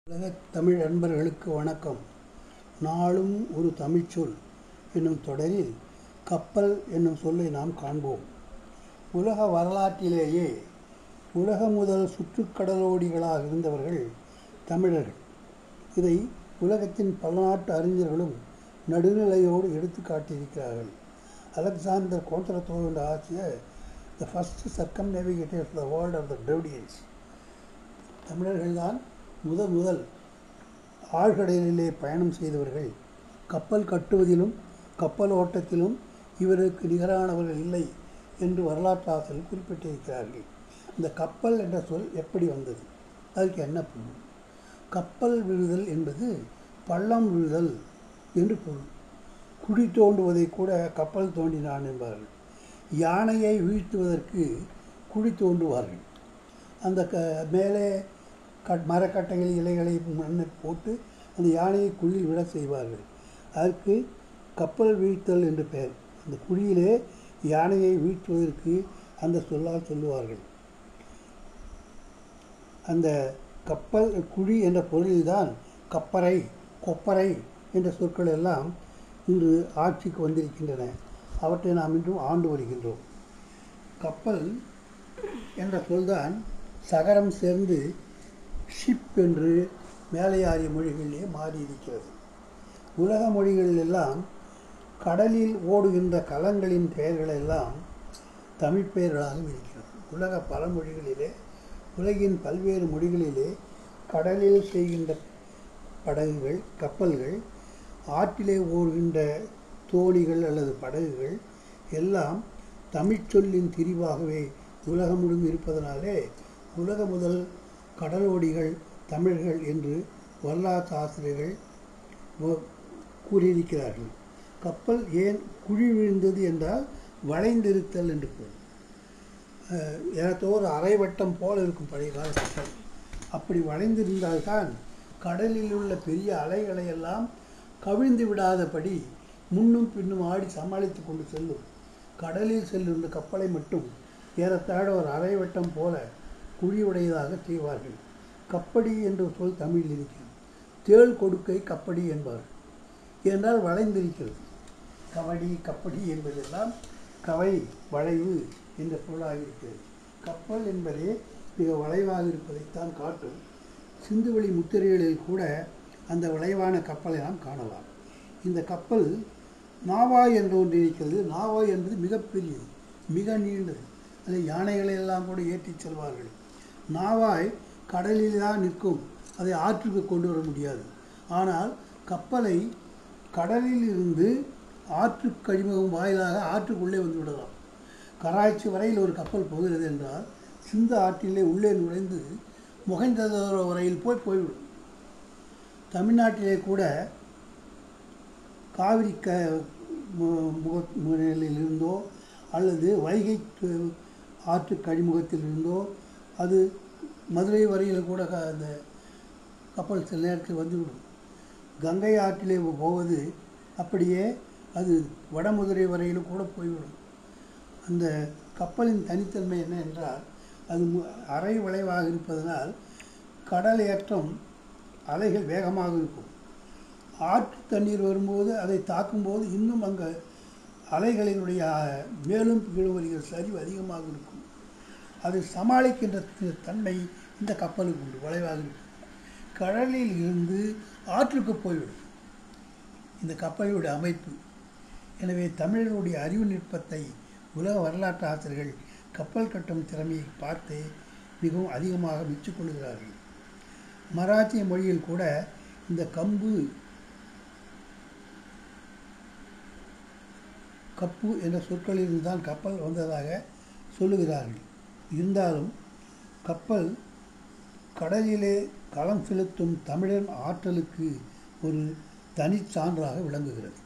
உலகத் தமிழ் அன்பர்களுக்கு வணக்கம் நாளும் ஒரு தமிழ்ச்சொல் என்னும் தொடரில் கப்பல் என்னும் சொல்லை நாம் காண்போம் உலக வரலாற்றிலேயே உலக முதல் சுற்றுக்கடலோடிகளாக இருந்தவர்கள் தமிழர்கள் இதை உலகத்தின் பல நாட்டு அறிஞர்களும் நடுநிலையோடு எடுத்து காட்டியிருக்கிறார்கள் அலெக்சாண்டர் கோந்தரத்தோடு ஆட்சிய the first circumnavigator the world of the Dravidians தமிழர்கள்தான் முதல் முதல் ஆழ்கடலிலே பயணம் செய்தவர்கள் கப்பல் கட்டுவதிலும் கப்பல் ஓட்டத்திலும் இவருக்கு நிகரானவர்கள் இல்லை என்று வரலாற்று ஆசிரியர் குறிப்பிட்டிருக்கிறார்கள் இந்த கப்பல் என்ற சொல் எப்படி வந்தது அதுக்கு என்ன பொருள் கப்பல் விழுதல் என்பது பள்ளம் விழுதல் என்று பொருள் குழி தோண்டுவதை கூட கப்பல் தோண்டினான் என்பார்கள் யானையை வீழ்த்துவதற்கு குழி தோண்டுவார்கள் அந்த க மேலே க மரக்கட்டைகள் இலைகளை மண்ணை போட்டு அந்த யானையை குழியில் விட செய்வார்கள் அதற்கு கப்பல் வீழ்த்தல் என்று பெயர் அந்த குழியிலே யானையை வீழ்த்துவதற்கு அந்த சொல்லால் சொல்லுவார்கள் அந்த கப்பல் குழி என்ற பொருளில்தான் கப்பரை கொப்பரை என்ற சொற்கள் எல்லாம் இன்று ஆட்சிக்கு வந்திருக்கின்றன அவற்றை நாம் இன்றும் ஆண்டு வருகின்றோம் கப்பல் என்ற சொல்தான் சகரம் சேர்ந்து ஷிப் என்று மேலையாரிய மொழிகளிலே மாறியிருக்கிறது உலக மொழிகளிலெல்லாம் கடலில் ஓடுகின்ற கலங்களின் பெயர்களெல்லாம் தமிழ் பெயர்களாக இருக்கிறது உலக பல மொழிகளிலே உலகின் பல்வேறு மொழிகளிலே கடலில் செய்கின்ற படகுகள் கப்பல்கள் ஆற்றிலே ஓடுகின்ற தோணிகள் அல்லது படகுகள் எல்லாம் தமிழ்ச்சொல்லின் திரிவாகவே உலகம் முழுதும் இருப்பதனாலே உலக முதல் கடலோடிகள் தமிழர்கள் என்று வரலாற்று ஆசிரியர்கள் கூறியிருக்கிறார்கள் கப்பல் ஏன் குழி விழுந்தது என்றால் வளைந்திருத்தல் என்று பொருள் ஏதோ ஒரு அரைவட்டம் போல் இருக்கும் பழைய கால கப்பல் அப்படி வளைந்திருந்தால்தான் கடலில் உள்ள பெரிய அலைகளை எல்லாம் கவிழ்ந்து விடாதபடி முன்னும் பின்னும் ஆடி சமாளித்து கொண்டு செல்லும் கடலில் செல்லுகின்ற கப்பலை மட்டும் ஏறத்தாழ ஒரு அரைவட்டம் போல குழியுடையதாக செய்வார்கள் கப்படி என்ற சொல் தமிழில் இருக்கிறது தேள் கொடுக்கை கப்படி என்பார்கள் என்றால் வளைந்திருக்கிறது கபடி கப்படி என்பதெல்லாம் கவை வளைவு என்ற பொருளாக இருக்கிறது கப்பல் என்பதே மிக வளைவாக இருப்பதைத்தான் காட்டும் சிந்துவெளி முத்திரைகளில் கூட அந்த வளைவான கப்பலை நாம் காணலாம் இந்த கப்பல் நாவாய் என்று ஒன்று இருக்கிறது நாவாய் என்பது மிகப்பெரியது மிக நீண்டது அதை யானைகளை எல்லாம் கூட ஏற்றிச் செல்வார்கள் நாவாய் கடலில் தான் நிற்கும் அதை ஆற்றுக்கு கொண்டு வர முடியாது ஆனால் கப்பலை கடலில் இருந்து ஆற்று கழிமுகம் வாயிலாக ஆற்றுக்குள்ளே வந்து விடலாம் கராச்சி வரையில் ஒரு கப்பல் போகிறது என்றால் சிந்த ஆற்றிலே உள்ளே நுழைந்து முகைந்ததோர வரையில் போய் போய்விடும் தமிழ்நாட்டிலே கூட காவிரி க முகநிலையில் இருந்தோ அல்லது வைகை ஆற்று கழிமுகத்தில் இருந்தோ அது மதுரை வரையில் கூட அந்த கப்பல் சில நேரத்தில் வந்துவிடும் கங்கை ஆற்றிலே போவது அப்படியே அது வடமதுரை வரையிலும் கூட போய்விடும் அந்த கப்பலின் தனித்தன்மை என்ன என்றால் அது அரை வளைவாக இருப்பதனால் கடல் ஏற்றம் அலைகள் வேகமாக இருக்கும் ஆற்று தண்ணீர் வரும்போது அதை தாக்கும்போது இன்னும் அங்கே அலைகளினுடைய மேலும் கீழும் வருகிற சரிவு அதிகமாக இருக்கும் அதை சமாளிக்கின்ற தன்மை இந்த கப்பலுக்கு உண்டு வளைவாக இருக்கும் கடலில் இருந்து ஆற்றுக்கு போய்விடும் இந்த கப்பலுடைய அமைப்பு எனவே தமிழர்களுடைய அறிவு நுட்பத்தை உலக வரலாற்று ஆசிரியர்கள் கப்பல் கட்டும் திறமையை பார்த்து மிகவும் அதிகமாக மெச்சுக்கொள்கிறார்கள் மராத்திய மொழியில் கூட இந்த கம்பு கப்பு என்ற சொற்களிலிருந்து தான் கப்பல் வந்ததாக சொல்லுகிறார்கள் இருந்தாலும் கப்பல் கடலிலே களம் செலுத்தும் தமிழன் ஆற்றலுக்கு ஒரு தனிச்சான்றாக விளங்குகிறது